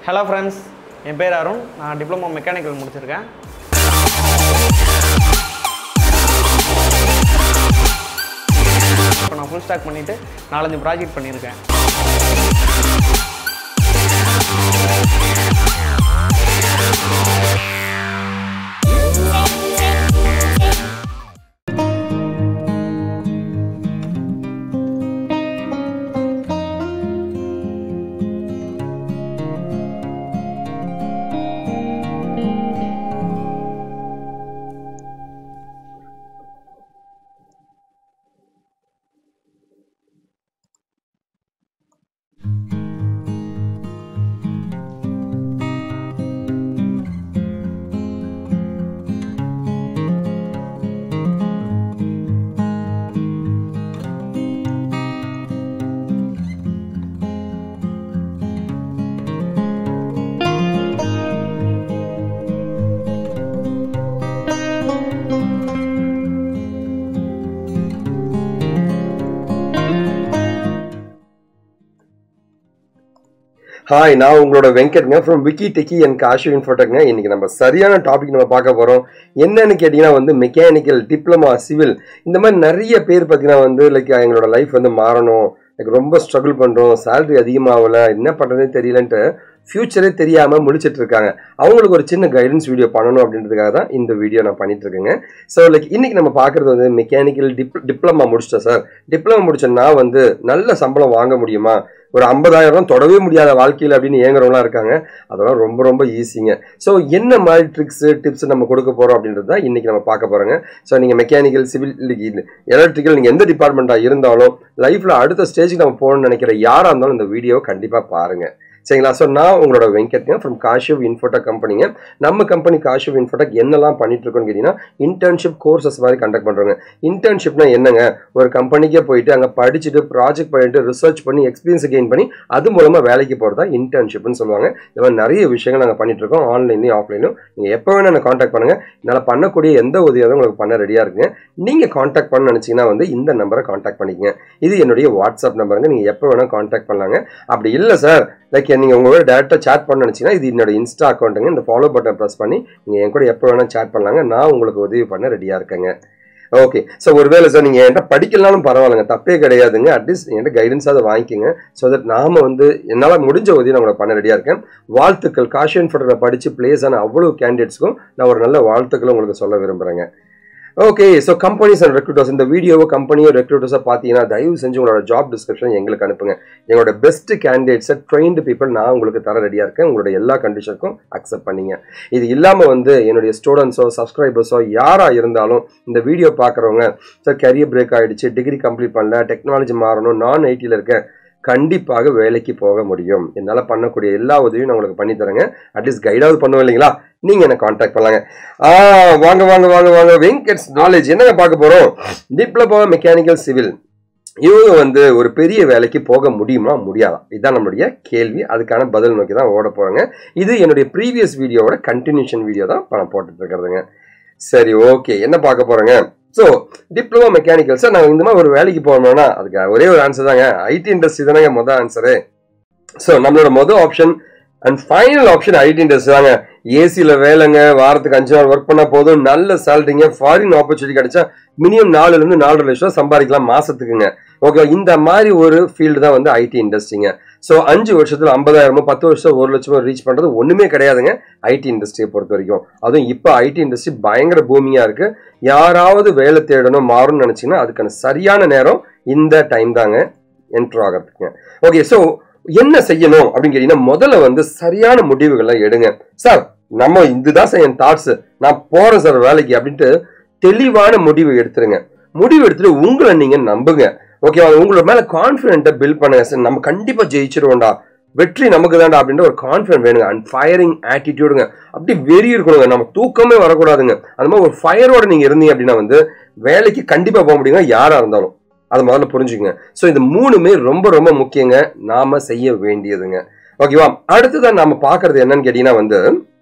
hello friends என் பேர் அருண் நான் diploma mechanical முடிச்சிருக்கேன் இப்போ நான் ஃபுல் ஸ்டாக் பண்ணிவிட்டு நாலஞ்சு ப்ராஜெக்ட் பண்ணியிருக்கேன் ஹாய் நான் உங்களோட வெங்கட்ங்க from Vicky Techy and Cash இன்ஃபோடெக்ங்க இன்னைக்கு நம்ம சரியான டாபிக் நம்ம பார்க்க போறோம் என்னன்னு கேட்டீங்கன்னா வந்து மெக்கானிக்கல் டிப்ளமா சிவில் இந்த மாதிரி நிறைய பேர் பார்த்தீங்கன்னா வந்து லைக் எங்களோட லைஃப் வந்து மாறணும் லைக் ரொம்ப ஸ்ட்ரகிள் பண்றோம் சேலரி அதிகமாகல என்ன பண்றதுன்னு தெரியலன்ட்டு ஃபியூச்சரே தெரியாம முழிச்சிட்டு இருக்காங்க அவங்களுக்கு ஒரு சின்ன கைடன்ஸ் வீடியோ பண்ணணும் அப்படின்றதுக்காக தான் இந்த வீடியோ நான் பண்ணிட்டு இருக்கேங்க ஸோ லைக் இன்னைக்கு நம்ம பார்க்கறது வந்து மெக்கானிக்கல் டிப் டிப்ளமா முடிச்சிட்டேன் சார் டிப்ளமா முடிச்சேன்னா வந்து நல்ல சம்பளம் வாங்க முடியுமா ஒரு ஐம்பதாயிரம் தொடவே முடியாத வாழ்க்கையில் அப்படின்னு ஏங்குறவங்களாம் இருக்காங்க அதெல்லாம் ரொம்ப ரொம்ப ஈஸிங்க ஸோ என்ன மாதிரி ட்ரிக்ஸ் டிப்ஸ் நம்ம கொடுக்க போகிறோம் அப்படின்றது தான் இன்றைக்கி நம்ம பார்க்க போகிறோங்க ஸோ நீங்கள் மெக்கானிக்கல் சிவில் எலக்ட்ரிக்கல் நீங்கள் எந்த டிபார்ட்மெண்ட்டாக இருந்தாலும் லைஃப்பில் அடுத்த ஸ்டேஜுக்கு நம்ம போகணும்னு நினைக்கிற யாராக இருந்தாலும் இந்த வீடியோ கண்டிப்பாக பாருங்கள் சரிங்களா ஸோ நான் உங்களோட வெங்கட்ங்க ஃப்ரம் காஷிவ் இன்ஃபோடெக் கம்பெனிங்க நம்ம கம்பெனி காஷிவ் இன்ஃபோடெக் என்னெல்லாம் பண்ணிட்டு இருக்கோம்னு கேட்டிங்கன்னா இன்டர்ன்ஷிப் கோர்சஸ் மாதிரி கண்டக்ட் பண்ணுறோங்க இன்டர்ன்ஷிப்னா என்னங்க ஒரு கம்பெனிக்கே போயிட்டு அங்கே படிச்சுட்டு ப்ராஜெக்ட் பண்ணிட்டு ரிசர்ச் பண்ணி எக்ஸ்பீரியன்ஸ் கெயின் பண்ணி அது மூலமாக வேலைக்கு போகிறது தான் இன்டர்ன்ஷிப்னு சொல்லுவாங்க இந்த மாதிரி நிறைய விஷயங்கள் நாங்கள் பண்ணிட்டு இருக்கோம் ஆன்லைன்லையும் ஆஃப்லைனும் நீங்கள் எப்போ வேணால் என்ன காண்டாக்ட் பண்ணுங்கள் என்னால் பண்ணக்கூடிய எந்த உதவியாவது உங்களுக்கு பண்ண ரெடியாக இருக்குங்க நீங்கள் காண்டாக்ட் பண்ண நினச்சிங்கன்னா வந்து இந்த நம்பரை காண்டாக்ட் பண்ணிக்கங்க இது என்னுடைய வாட்ஸ்அப் நம்பருங்க நீங்கள் எப்போ வேணால் காண்டாக்ட் பண்ணலாங்க அப்படி இல்லை சார் லைக் நீங்கள் உங்களோட டேரெக்டாக சேட் பண்ண நினச்சிங்கன்னா இது என்னோட இன்ஸ்டா அக்கௌண்ட்டுங்க இந்த ஃபாலோ பட்டன் ப்ரெஸ் பண்ணி நீங்கள் என் கூட எப்போ வேணால் சேட் பண்ணலாங்க நான் உங்களுக்கு உதவி பண்ண ரெடியாக இருக்கேங்க ஓகே ஸோ ஒருவேளை சார் நீங்கள் என்கிட்ட படிக்கலனாலும் பரவாயில்லைங்க தப்பே கிடையாதுங்க அட்லீஸ்ட் என்கிட்ட கைடன்ஸ் அதை வாங்கிக்கோங்க ஸோ தட் நாம வந்து என்னால் முடிஞ்ச உதவி நான் உங்களுக்கு பண்ண ரெடியாக இருக்கேன் வாழ்த்துக்கள் காஷன் ஃபோட்டோவில் படித்து பிளேஸ் ஆன அவ்வளோ கேண்டிடேட்ஸ்க்கும் நான் ஒரு நல்ல வாழ்த்துக்களை உங்களுக்கு சொல்ல விரும்புகிறேங்க okay so companies and recruiters இந்த வீடியோவோ கம்பெனியோ ரெக்ரூட்டர்ஸை பார்த்தீங்கன்னா தயவு செஞ்சு உங்களோட ஜாப் டிஸ்கிரிப்ஷன் எங்களுக்கு அனுப்புங்க எங்களோட பெஸ்ட் கேண்டிடேட்ஸை ட்ரெயின்டு பீப்புள் நான் உங்களுக்கு தர ரெடியாக இருக்கேன் உங்களோட எல்லா கண்டிஷனுக்கும் அக்செப்ட் பண்ணிங்க இது இல்லாமல் வந்து என்னுடைய ஸ்டூடெண்ட்ஸோ சப்ஸ்கிரைபர்ஸோ யாராக இருந்தாலும் இந்த வீடியோ பார்க்குறவங்க சார் கரியர் பிரேக் ஆகிடுச்சு டிகிரி கம்ப்ளீட் பண்ணல டெக்னாலஜி மாறணும் நான் ஐடியில் இருக்கேன் கண்டிப்பாக வேலைக்கு போக முடியும் என்னால் பண்ணக்கூடிய எல்லா உதவியும் நான் உங்களுக்கு பண்ணி தரேங்க அட்லீஸ்ட் கைடாவது பண்ணுவோம் இல்லைங்களா நீங்க என்ன காண்டாக்ட் பண்ணலாங்க ஆ வாங்க வாங்க வாங்க வாங்க வெங்கட்ஸ் நாலேஜ் என்னங்க பார்க்க போறோம் டிப்ளமோ மெக்கானிக்கல் சிவில் இவங்க வந்து ஒரு பெரிய வேலைக்கு போக முடியுமா முடியாதா இதுதான் நம்மளுடைய கேள்வி அதுக்கான பதில் நோக்கி தான் ஓட போறாங்க இது என்னுடைய ப்ரீவியஸ் வீடியோவோட கண்டினியூஷன் வீடியோ தான் நான் போட்டுட்டு இருக்கிறதுங்க சரி ஓகே என்ன பார்க்க போறேங்க ஸோ டிப்ளமோ மெக்கானிக்கல் சார் நாங்கள் இந்த மாதிரி ஒரு வேலைக்கு போகணும்னா அதுக்கு ஒரே ஒரு ஆன்சர் தாங்க ஐடி இண்டஸ்ட்ரி தானேங்க மொதல் ஆன்சரு ஸோ நம்மளோட மொதல் option and final option IT industry தாங்க ஏசியில் வேலைங்க வாரத்துக்கு அஞ்சு நாள் ஒர்க் பண்ணால் போதும் நல்ல சேலரிங்க ஃபாரின் ஆப்பர்ச்சுனிட்டி கிடைச்சா மினிமம் நாலுலேருந்து நாலரை லட்சம் சம்பாதிக்கலாம் மாசத்துக்குங்க ஓகே இந்த மாதிரி ஒரு ஃபீல்டு தான் வந்து ஐடி இண்டஸ்ட்ரிங்க ஸோ அஞ்சு வருஷத்துல ஐம்பதாயிரமோ பத்து வருஷம் ஒரு லட்சமோ ரீச் பண்றது ஒண்ணுமே கிடையாதுங்க ஐடி இண்டஸ்ட்ரியை பொறுத்த வரைக்கும் அதுவும் இப்போ ஐடி இண்டஸ்ட்ரி பயங்கர பூமியா இருக்கு யாராவது வேலை தேடணும் மாறும்னு நினைச்சீங்கன்னா அதுக்கான சரியான நேரம் இந்த டைம் தாங்க என்ட்ரு ஆகிறதுக்குங்க ஓகே ஸோ என்ன செய்யணும் அப்படின்னு கேட்டீங்கன்னா முதல்ல வந்து சரியான முடிவுகளை எடுங்க சார் நம்ம இதுதான் சார் என் தாட்ஸ் நான் போறேன் சார் வேலைக்கு அப்படின்ட்டு தெளிவான முடிவு எடுத்துருங்க முடிவு எடுத்துட்டு உங்களை நீங்க நம்புங்க ஓகேவா உங்களோட மேல கான்பிடென்ட்டை பில்ட் பண்ணுங்க சார் நம்ம கண்டிப்பா ஜெயிச்சிருவோம்டா வெற்றி நமக்கு தான்டா அப்படின்ற ஒரு கான்ஃபிடன்ட் வேணுங்க அண்ட் ஃபயரிங் ஆட்டிடியூடுங்க அப்படி வெறி இருக்கணுங்க நம்ம தூக்கமே வரக்கூடாதுங்க அந்த மாதிரி ஒரு ஃபயரோட நீங்க இருந்தீங்க அப்படின்னா வந்து வேலைக்கு கண்டிப்பா போக முடியுங்க யாரா இருந்தாலும் அதை முதல்ல புரிஞ்சுக்கங்க ஸோ இது மூணுமே ரொம்ப ரொம்ப முக்கியங்க நாம செய்ய வேண்டியதுங்க ஓகேவா அடுத்ததான் நாம பாக்குறது என்னன்னு கேட்டீங்கன்னா வந்து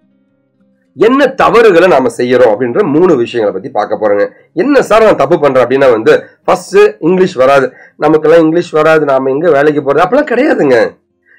என்ன தவறுகளை நாம செய்யறோம் அப்படின்ற மூணு விஷயங்களை பத்தி பார்க்க போறோங்க என்ன சார் நான் தப்பு பண்றேன் அப்படின்னா வந்து ஃபர்ஸ்ட் இங்கிலீஷ் வராது நமக்கெல்லாம் இங்கிலீஷ் வராது நாம எங்க வேலைக்கு போறது அப்பெல்லாம் கிடையாதுங்க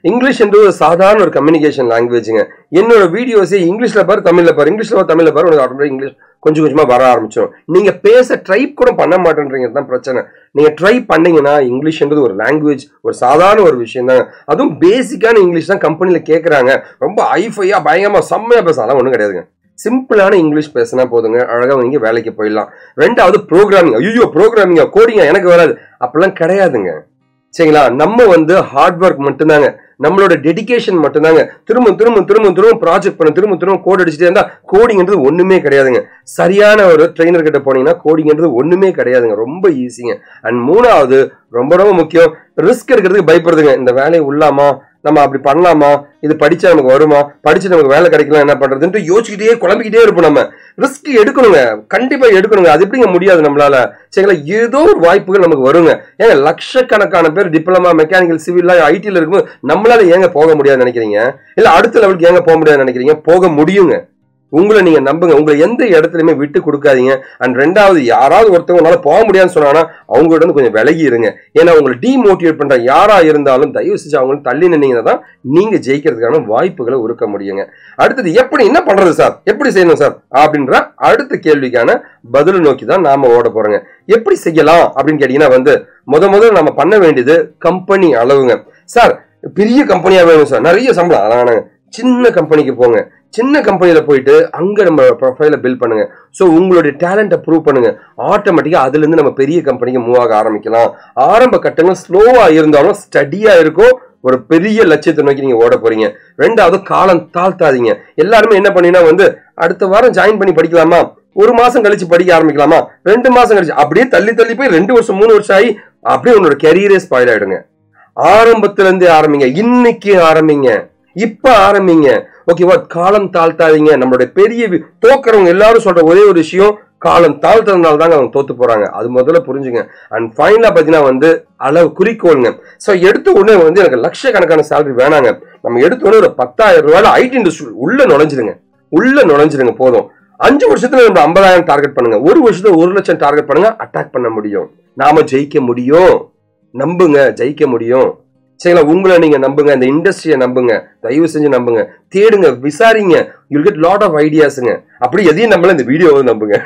இங்கிலீஷ் என்று ஒரு சாதாரண ஒரு கம்யூனிகேஷன் லாங்குவேஜுங்க என்னோட வீடியோஸே இங்கிலீஷ்ல பாரு தமிழ்ல பாரு இங்கிலீஷ்ல பாரு தமிழ்ல பாரு உனக்கு ஆட்டோமேட்டிக் இங்கிலீஷ் கொஞ்சம் கொஞ்சமா வர ஆரம்பிச்சிடும் நீங்க பேச ட்ரை கூட பண்ண மாட்டேன்றீங்க தான் பிரச்சனை நீங்க ட்ரை பண்ணீங்கன்னா இங்கிலீஷ்ன்றது ஒரு லாங்குவேஜ் ஒரு சாதாரண ஒரு விஷயம் தான் அதுவும் பேசிக்கான இங்கிலீஷ் தான் கம்பெனில கேட்கறாங்க ரொம்ப ஐஃபையா பயங்கரமா செம்மையா பேசலாம் ஒன்றும் கிடையாதுங்க சிம்பிளான இங்கிலீஷ் பேசினா போதுங்க அழகா நீங்க வேலைக்கு போயிடலாம் ரெண்டாவது ப்ரோக்ராமிங் ஐயோ ப்ரோக்ராமிங்கா கோடிங்க எனக்கு வராது அப்படிலாம் கிடையாதுங்க சரிங்களா நம்ம வந்து ஹார்ட் ஒர்க் மட்டும்தாங்க நம்மளோட டெடிகேஷன் மட்டும்தாங்க திரும்ப திரும்ப திரும்ப திரும்ப ப்ராஜெக்ட் பண்ண திரும்ப திரும்ப கோட் அடிச்சுட்டே இருந்தா கோடிங்ன்றது ஒண்ணுமே கிடையாதுங்க சரியான ஒரு ட்ரெயினர் கிட்ட போனீங்கன்னா கோடிங்ன்றது ஒண்ணுமே கிடையாதுங்க ரொம்ப ஈஸிங்க அண்ட் மூணாவது ரொம்ப ரொம்ப முக்கியம் ரிஸ்க் எடுக்கிறதுக்கு பயப்படுதுங்க இந்த வேலையை உள்ளாமா நம்ம அப்படி பண்ணலாமா இது படிச்சா நமக்கு வருமா படிச்சு நமக்கு வேலை கிடைக்கலாம் என்ன பண்றதுன்ட்டு யோசிச்சுக்கிட்டே குழம்பிக்கிட்டே இருப்போம் நம்ம ரிஸ்க் எடுக்கணுங்க கண்டிப்பா எடுக்கணுங்க அது எப்படிங்க முடியாது நம்மளால சரிங்களா ஏதோ ஒரு வாய்ப்புகள் நமக்கு வருங்க ஏங்க லட்சக்கணக்கான பேர் டிப்ளமா மெக்கானிக்கல் சிவில் ஐடியில் இருக்கும்போது நம்மளால ஏங்க போக முடியாதுன்னு நினைக்கிறீங்க இல்ல அடுத்த லெவலுக்கு ஏங்க போக முடியாதுன்னு நினைக்கிறீங்க போக முடியுங்க உங்களை நீங்க நம்புங்க உங்களை எந்த இடத்துலயுமே விட்டு கொடுக்காதீங்க அண்ட் ரெண்டாவது யாராவது ஒருத்தவங்க உங்களால போக முடியாதுன்னு சொன்னாங்கன்னா அவங்களோட இருந்து கொஞ்சம் விலகி இருங்க ஏன்னா உங்களை டிமோட்டிவேட் பண்ற யாரா இருந்தாலும் தயவு செஞ்சு அவங்களுக்கு தள்ளி நின்னீங்கன்னா தான் நீங்க ஜெயிக்கிறதுக்கான வாய்ப்புகளை உருக்க முடியுங்க அடுத்தது எப்படி என்ன பண்றது சார் எப்படி செய்யணும் சார் அப்படின்ற அடுத்த கேள்விக்கான பதில் நோக்கி தான் நாம ஓட போறோங்க எப்படி செய்யலாம் அப்படின்னு கேட்டீங்கன்னா வந்து முத முதல்ல நம்ம பண்ண வேண்டியது கம்பெனி அளவுங்க சார் பெரிய கம்பெனியா வேணும் சார் நிறைய சம்பளம் அதான சின்ன கம்பெனிக்கு போங்க சின்ன கம்பெனியில போயிட்டு அங்க நம்ம ப்ரொஃபைல பில்ட் பண்ணுங்க ஸோ உங்களுடைய டேலண்ட்டை ப்ரூவ் பண்ணுங்க ஆட்டோமேட்டிக்கா அதுல இருந்து நம்ம பெரிய கம்பெனிக்கு மூவ் ஆக ஆரம்பிக்கலாம் ஆரம்ப கட்டங்கள் ஸ்லோவா இருந்தாலும் ஸ்டடியா இருக்கும் ஒரு பெரிய லட்சியத்தை நோக்கி நீங்க ஓட போறீங்க ரெண்டாவது காலம் தாழ்த்தாதீங்க எல்லாருமே என்ன பண்ணீங்கன்னா வந்து அடுத்த வாரம் ஜாயின் பண்ணி படிக்கலாமா ஒரு மாசம் கழிச்சு படிக்க ஆரம்பிக்கலாமா ரெண்டு மாசம் கழிச்சு அப்படியே தள்ளி தள்ளி போய் ரெண்டு வருஷம் மூணு வருஷம் ஆகி அப்படியே உன்னோட கெரியரே ஸ்பாயில் ஆயிடுங்க ஆரம்பத்துல இருந்தே ஆரம்பிங்க இன்னைக்கு ஆரம்பிங்க இப்ப ஆரம்பிங்க ஓகேவா காலம் தாழ்த்தாதீங்க நம்மளுடைய பெரிய வி- தோக்குறவங்க எல்லாரும் சொல்ற ஒரே ஒரு விஷயம் காலம் தாழ்த்துறதுனால தாங்க அவங்க தோத்து போறாங்க அது முதல்ல புரிஞ்சுங்க அண்ட் ஃபைனலா பாத்தீங்கன்னா வந்து அளவு குறிக்கோளுங்க சோ எடுத்த உடனே வந்து எனக்கு லட்சக்கணக்கான சேலரி வேணாங்க நம்ம எடுத்த உடனே ஒரு பத்தாயிரம் ரூபாயில ஐடி இண்டஸ்ட்ரி உள்ள நுழைஞ்சிடுங்க உள்ள நுழைஞ்சிடுங்க போதும் அஞ்சு வருஷத்துல நம்ம ஐம்பதாயிரம் டார்கெட் பண்ணுங்க ஒரு வருஷத்துல ஒரு லட்சம் டார்கெட் பண்ணுங்க அட்டாக் பண்ண முடியும் நாம ஜெயிக்க முடியும் நம்புங்க ஜெயிக்க முடியும் சரிங்களா உங்களை நீங்க நம்புங்க இந்த இண்டஸ்ட்ரியை நம்புங்க தயவு செஞ்சு நம்புங்க தேடுங்க விசாரிங்க யூ கெட் லாட் ஆஃப் ஐடியாஸுங்க அப்படி எதையும் நம்மள இந்த வீடியோவை நம்புங்க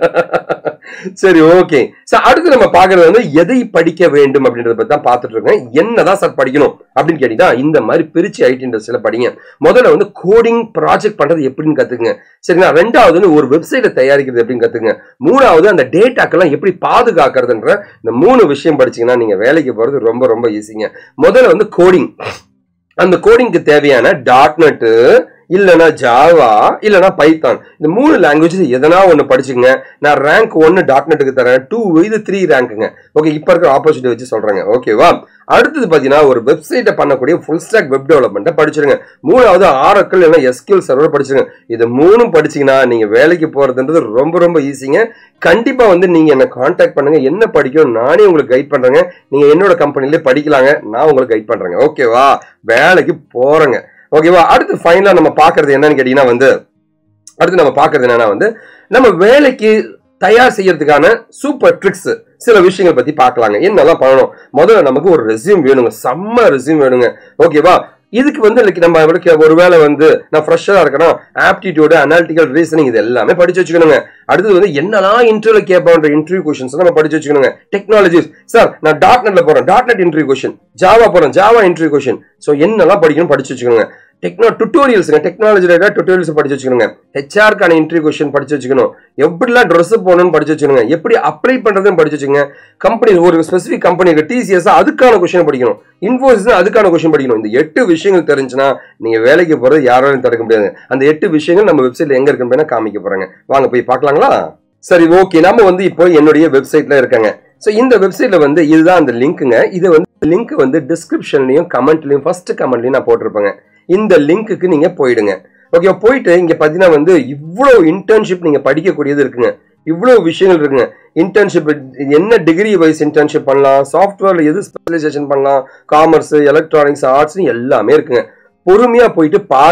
சரி ஓகே சார் அடுத்து நம்ம பாக்குறது வந்து எதை படிக்க வேண்டும் அப்படின்றத பத்தி தான் பார்த்துட்டு இருக்கோம் என்னதான் சார் படிக்கணும் அப்படின்னு கேட்டீங்கன்னா இந்த மாதிரி பிரிச்சு ஐடி இண்டஸ்ட்ரியில படிங்க முதல்ல வந்து கோடிங் ப்ராஜெக்ட் பண்றது எப்படின்னு கத்துக்குங்க சரிங்களா ரெண்டாவது வந்து ஒரு வெப்சைட்டை தயாரிக்கிறது எப்படின்னு கத்துங்க மூணாவது அந்த டேட்டாக்கெல்லாம் எப்படி பாதுகாக்கிறதுன்ற இந்த மூணு விஷயம் படிச்சீங்கன்னா நீங்க வேலைக்கு போறது ரொம்ப ரொம்ப ஈஸிங்க முதல்ல வந்து கோடிங் அந்த கோடிங்க்கு தேவையான டாட் நெட்டு இல்லைன்னா ஜாவா இல்லைன்னா பைத்தான் இந்த மூணு லாங்குவேஜ் எதனா ஒன்று படிச்சுங்க நான் ரேங்க் ஒன்று டாட் நெட்டுக்கு தரேன் டூ இது த்ரீ ரேங்க்குங்க ஓகே இப்போ இருக்கிற ஆப்பர்ச்சுனிட்டி வச்சு சொல்றேங்க ஓகேவா அடுத்தது பார்த்தீங்கன்னா ஒரு வெப்சைட்டை பண்ணக்கூடிய ஃபுல் ஸ்டாக் வெப் டெவலப்மெண்ட்டை படிச்சிருங்க மூணாவது ஆரக்கல் இல்லைன்னா எஸ்கியூல் சர்வர் படிச்சிருங்க இது மூணும் படிச்சீங்கன்னா நீங்க வேலைக்கு போறதுன்றது ரொம்ப ரொம்ப ஈஸிங்க கண்டிப்பா வந்து நீங்க என்ன காண்டாக்ட் பண்ணுங்க என்ன படிக்கணும் நானே உங்களுக்கு கைட் பண்றேங்க நீங்க என்னோட கம்பெனிலே படிக்கலாங்க நான் உங்களுக்கு கைட் பண்றேங்க ஓகேவா வேலைக்கு போறேங்க ஓகேவா அடுத்து ஃபைனலா நம்ம பாக்குறது என்னன்னு கேட்டீங்கன்னா வந்து அடுத்து நம்ம பாக்குறது என்னன்னா வந்து நம்ம வேலைக்கு தயார் செய்யறதுக்கான சூப்பர் ட்ரிக்ஸ் சில விஷயங்கள் பத்தி பார்க்கலாங்க என்னெல்லாம் பண்ணணும் முதல்ல நமக்கு ஒரு ரெஸ்யூம் வேணுங்க செம்ம ரெஸ்யூம் வேணுங்க ஓகேவா இதுக்கு வந்து like நம்ம இவருக்கு ஒருவேளை வந்து நான் ஃப்ரெஷ்ஷாக இருக்கணும் ஆப்டிடியூடு அனாலிட்டிக்கல் ரீசனிங் இது எல்லாமே படிச்சு வச்சுக்கணுங்க அடுத்தது வந்து என்னெல்லாம் இன்டர்வியூல கேட்பான்ற இன்டர்வியூ கொஷின்ஸ் நம்ம படிச்சு வச்சுக்கணுங்க டெக்னாலஜிஸ் சார் நான் டாட் நெட்ல போறேன் dot net interview question Java போறேன் ஜாவா இன்டர்வியூ கொஷின் ஸோ என்னெல்லாம் படிக்கணும் படிச்சு வச்சுக்கணுங்க டெக்னோ டுட்டோரியல்ஸுங்க டெக்னாலஜி ரிலேட்டட் டுட்டோரியல்ஸ் படிச்சு வச்சுக்கணுங்க ஹெச்ஆர்க்கான இன்டர்வியூ கொஸ்டின் படிச்சு வச்சுக்கணும் எப்படிலாம் ட்ரெஸ் போகணும்னு படிச்சு வச்சுக்கணுங்க எப்படி அப்ளை பண்றதுன்னு படிச்சு வச்சுக்கோங்க கம்பெனி ஒரு ஸ்பெசிஃபிக் கம்பெனி டிசிஎஸ் அதுக்கான கொஸ்டின் படிக்கணும் இன்ஃபோசிஸ் அதுக்கான கொஸ்டின் படிக்கணும் இந்த எட்டு விஷயங்கள் தெரிஞ்சுன்னா நீங்க வேலைக்கு போறது யாராலையும் தடுக்க முடியாது அந்த எட்டு விஷயங்கள் நம்ம வெப்சைட்ல எங்க இருக்குன்னு காமிக்க போறாங்க வாங்க போய் பார்க்கலாங்களா சரி ஓகே நம்ம வந்து இப்போ என்னுடைய வெப்சைட்ல இருக்காங்க ஸோ இந்த வெப்சைட்ல வந்து இதுதான் அந்த லிங்க்குங்க இது வந்து லிங்க் வந்து டிஸ்கிரிப்ஷன்லயும் கமெண்ட்லயும் ஃபர்ஸ்ட் கமெண்ட்லயும் நான் போட்டிருப்பேங்க இந்த லிங்க்குக்கு நீங்க போயிடுங்க ஓகே போயிட்டு இங்க பாத்தீங்கன்னா வந்து இவ்வளோ இன்டர்ன்ஷிப் நீங்க படிக்கக்கூடியது இருக்குங்க இவ்வளோ விஷயங்கள் இருக்குங்க இன்டர்ன்ஷிப் என்ன டிகிரி வைஸ் இன்டர்ன்ஷிப் பண்ணலாம் சாஃப்ட்வேர்ல எது ஸ்பெஷலைசேஷன் பண்ணலாம் காமர்ஸ் எலக்ட்ரானிக்ஸ் ஆர்ட்ஸ் எல்லாமே இருக்குங்க பொறுமையா போயிட்டு பாருங்க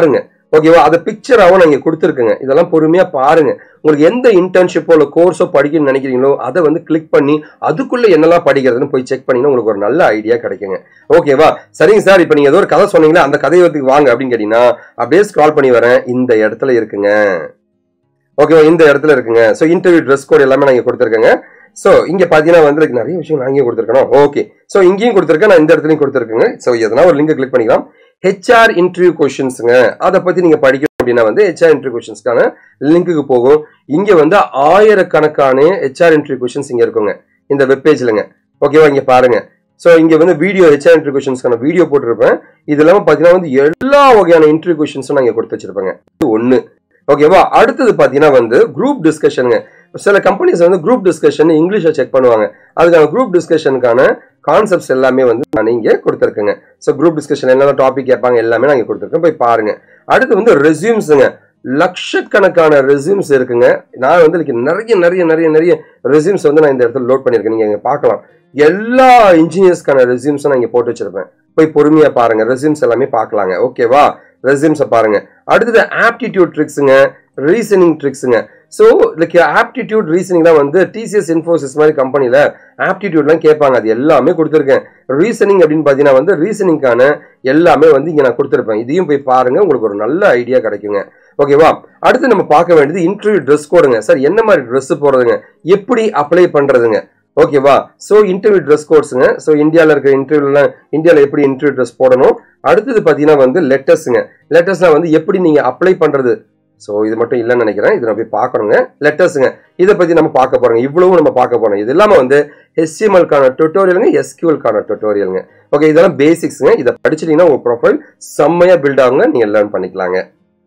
ஓகேவா அதை பிக்சராகவும் நான் இங்கே கொடுத்துருக்குங்க இதெல்லாம் பொறுமையாக பாருங்க உங்களுக்கு எந்த இன்டர்ன்ஷிப்போ இல்லை கோர்ஸோ படிக்கணும்னு நினைக்கிறீங்களோ அதை வந்து கிளிக் பண்ணி அதுக்குள்ள என்னெல்லாம் படிக்கிறதுன்னு போய் செக் பண்ணிங்கன்னா உங்களுக்கு ஒரு நல்ல ஐடியா கிடைக்குங்க ஓகேவா சரிங்க சார் இப்போ நீங்கள் ஏதோ ஒரு கதை சொன்னீங்களா அந்த கதையத்துக்கு வாங்க அப்படின்னு கேட்டீங்கன்னா அப்படியே ஸ்க்ரால் பண்ணி வரேன் இந்த இடத்துல இருக்குங்க ஓகேவா இந்த இடத்துல இருக்குங்க ஸோ இன்டர்வியூ ட்ரெஸ் கோட் எல்லாமே நான் இங்கே கொடுத்துருக்கேங்க ஸோ இங்கே பார்த்தீங்கன்னா வந்து like நிறைய விஷயம் நான் இங்கே கொடுத்துருக்கணும் ஓகே ஸோ இங்கேயும் கொடுத்துருக்கேன் நான் இந்த இடத்துலையும் கொடுத்துருக்கேங்க ஸோ எதனா ஒரு லிங்க் கிளிக் பண்ணிக்கலாம் ஹெச்ஆர் இன்டர்வியூ கொஷின்ஸுங்க அதை பற்றி நீங்கள் படிக்கணும் அப்படின்னா வந்து ஹெச்ஆர் இன்டர்வியூ கொஷின்ஸ்க்கான லிங்க்குக்கு போகும் இங்கே வந்து ஆயிரக்கணக்கான ஹெச்ஆர் இன்டர்வியூ கொஷின்ஸ் இங்கே இருக்குங்க இந்த வெப்பேஜ்லங்க ஓகேவா இங்கே பாருங்க ஸோ இங்கே வந்து வீடியோ ஹெச்ஆர் இன்டர்வியூ கொஷின்ஸ்க்கான வீடியோ போட்டிருப்பேன் இது இல்லாமல் பார்த்தீங்கன்னா வந்து எல்லா வகையான இன்டர்வியூ கொஷின்ஸும் நான் இங்கே கொடுத்து வச்சிருப்பேங்க இது ஒன்று ஓகேவா அடுத்தது பார்த்தீங்கன்னா வந்து குரூப் டிஸ்கஷனுங்க சில கம்பெனிஸ் வந்து குரூப் டிஸ்கஷன் இங்கிலீஷை செக் பண்ணுவாங்க அதுக்கான குரூப் டிஸ்கஷனுக்கான கான்செப்ட்ஸ் எல்லாமே வந்து நான் இங்கே கொடுத்துருக்கேங்க ஸோ குரூப் டிஸ்கஷன் என்னென்ன டாபிக் கேட்பாங்க எல்லாமே நான் இங்கே கொடுத்துருக்கேன் போய் பாருங்க அடுத்து வந்து ரெசியூம்ஸுங்க லட்சக்கணக்கான ரெசியூம்ஸ் இருக்குங்க நான் வந்து இன்னைக்கு நிறைய நிறைய நிறைய நிறைய ரெசியூம்ஸ் வந்து நான் இந்த இடத்துல லோட் பண்ணியிருக்கேன் நீங்கள் இங்கே பார்க்கலாம் எல்லா இன்ஜினியர்ஸ்க்கான ரெசியூம்ஸும் நான் இங்கே போட்டு வச்சிருப்பேன் போய் பொறுமையாக பாருங்க ரெசியூம்ஸ் எல்லாமே பார்க்கலாங்க ஓகேவா ரெசியூம்ஸை பாருங்க அடுத்தது ஆப்டிடியூட் ட்ரிக்ஸுங்க ரீசனிங் ட்ரிக்ஸுங்க ஸோ லைக் ஆப்டிடியூட் ரீசனிங் தான் வந்து டிசிஎஸ் இன்ஃபோசிஸ் மாதிரி கம்பெனியில் ஆப்டிடியூட்லாம் கேட்பாங்க அது எல்லாமே கொடுத்துருக்கேன் ரீசனிங் அப்படின்னு பார்த்தீங்கன்னா வந்து ரீசனிங்கான எல்லாமே வந்து இங்கே நான் கொடுத்துருப்பேன் இதையும் போய் பாருங்க உங்களுக்கு ஒரு நல்ல ஐடியா கிடைக்குங்க ஓகேவா அடுத்து நம்ம பார்க்க வேண்டியது இன்டர்வியூ ட்ரெஸ் கோடுங்க சார் என்ன மாதிரி ட்ரெஸ் போடுறதுங்க எப்படி அப்ளை பண்ணுறதுங்க ஓகேவா ஸோ இன்டர்வியூ ட்ரெஸ் கோட்ஸுங்க ஸோ இந்தியாவில் இருக்கிற இன்டர்வியூலாம் இந்தியாவில் எப்படி இன்டர்வியூ ட்ரெஸ் போடணும் அடுத்தது பார்த்தீங்கன்னா வந்து லெட்டர்ஸுங்க லெட்டர்ஸ்லாம் வந்து எப்படி நீங்கள் அப்ளை பண்ணுறது ஸோ இது மட்டும் இல்லைன்னு நினைக்கிறேன் இதை நம்ம போய் பார்க்கணுங்க லெட்டர்ஸுங்க இதை பற்றி நம்ம பார்க்க போகிறோங்க இவ்வளவும் நம்ம பார்க்க போகிறோம் இது இல்லாமல் வந்து ஹெச்டிஎம்எல்கான டுட்டோரியலுங்க எஸ்கியூஎல்கான டுட்டோரியலுங்க ஓகே இதெல்லாம் பேசிக்ஸுங்க இதை படிச்சிட்டிங்கன்னா உங்கள் ப்ரொஃபைல் செம்மையாக பில்ட் ஆகுங்க நீங்கள் லேர்ன் பண்ணிக்கலாங்க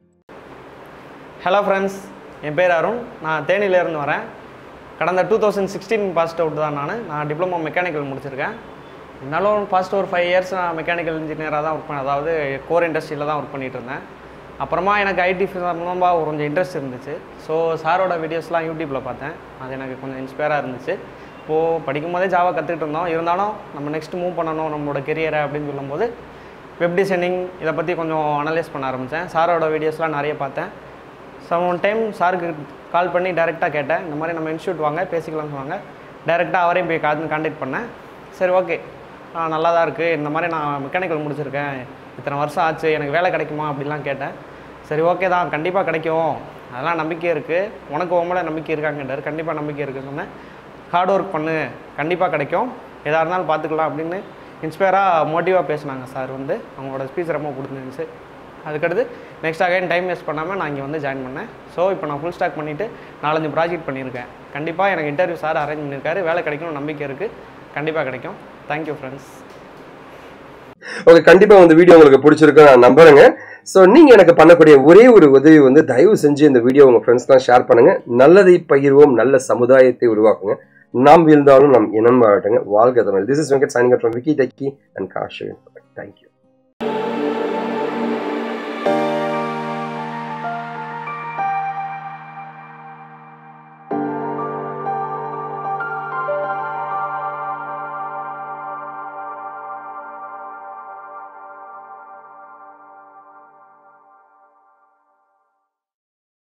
ஹலோ ஃப்ரெண்ட்ஸ் என் பேர் அருண் நான் தேனியிலேருந்து வரேன் கடந்த two thousand sixteen passed out தான் நான் நான் டிப்ளமோ மெக்கானிக்கல் முடிச்சிருக்கேன் இருந்தாலும் பாஸ்ட் ஒரு ஃபைவ் இயர்ஸ் நான் மெக்கானிக்கல் இன்ஜினியராக தான் ஒர்க் பண்ணேன் அதாவது கோர் இண்டஸ்ட்ரியில் தான் ஒர்க் பண்ணிட்டு இருந்தேன் அப்புறமா எனக்கு ஐடி சம்பந்தமாக கொஞ்சம் இன்ட்ரெஸ்ட் இருந்துச்சு ஸோ சாரோட வீடியோஸ்லாம் யூடியூப்பில் பார்த்தேன் அது எனக்கு கொஞ்சம் இன்ஸ்பயராக இருந்துச்சு இப்போது படிக்கும் போதே ஜாவா கற்றுக்கிட்டு இருந்தோம் இருந்தாலும் நம்ம நெக்ஸ்ட் மூவ் பண்ணணும் நம்மளோட கெரியரை அப்படின்னு சொல்லும்போது வெப் டிசைனிங் இதை பற்றி கொஞ்சம் அனலைஸ் பண்ண ஆரம்பித்தேன் சாரோட வீடியோஸ்லாம் நிறைய பார்த்தேன் ஸோ ஒன் டைம் சாருக்கு கால் பண்ணி டேரெக்டாக கேட்டேன் இந்த மாதிரி நம்ம இன்ஸ்டியூட் வாங்க பேசிக்கலாம்னு சொன்னாங்க டேரெக்டாக அவரையும் போய் காது கான்டாக்ட் பண்ணேன் சரி ஓகே நல்லா தான் இருக்குது இந்த மாதிரி நான் மெக்கானிக்கல் முடிச்சிருக்கேன் இத்தனை வருஷம் ஆச்சு எனக்கு வேலை கிடைக்குமா அப்படிலாம் கேட்டேன் சரி ஓகே தான் கண்டிப்பாக கிடைக்கும் அதெல்லாம் நம்பிக்கை இருக்குது உனக்கு உங்களோட நம்பிக்கை இருக்காங்கன்றார் கண்டிப்பாக நம்பிக்கை இருக்குன்னு சொன்னேன் ஹார்ட் ஒர்க் பண்ணு கண்டிப்பாக கிடைக்கும் எதாக இருந்தாலும் பார்த்துக்கலாம் அப்படின்னு இன்ஸ்பயராக மோட்டிவாக பேசினாங்க சார் வந்து அவங்களோட ஸ்பீச் ரொம்ப பிடிச்சிருந்துச்சு அதுக்கடுத்து நெக்ஸ்ட் அகைன் டைம் வேஸ்ட் பண்ணாமல் நான் இங்கே வந்து ஜாயின் பண்ணேன் ஸோ இப்போ நான் ஃபுல் ஸ்டாக் பண்ணிவிட்டு நாலஞ்சு ப்ராஜெக்ட் பண்ணியிருக்கேன் கண்டிப்பாக எனக்கு இன்டர்வியூ சார் அரேஞ்ச் பண்ணியிருக்காரு வேலை கிடைக்கணும் நம்பிக்கை இருக்குது கண்டிப்பாக கிடைக்கும் தேங்க்யூ ஃப்ரெண்ட்ஸ் ஓகே கண்டிப்பாக இந்த வீடியோ உங்களுக்கு பிடிச்சிருக்கும் நான் நம்புறேங்க ஸோ நீங்கள் எனக்கு பண்ணக்கூடிய ஒரே ஒரு உதவி வந்து தயவு செஞ்சு இந்த வீடியோ உங்கள் ஃப்ரெண்ட்ஸ்லாம் ஷேர் பண்ணுங்க நல்லதை பகிர்வோம் நல்ல சமுதாயத்தை உருவாக்குங்க நாம் வீழ்ந்தாலும் நம் இனம் வாழட்டுங்க வாழ்க Tamil this is Venkat signing from Vicky Techy and Cash thank you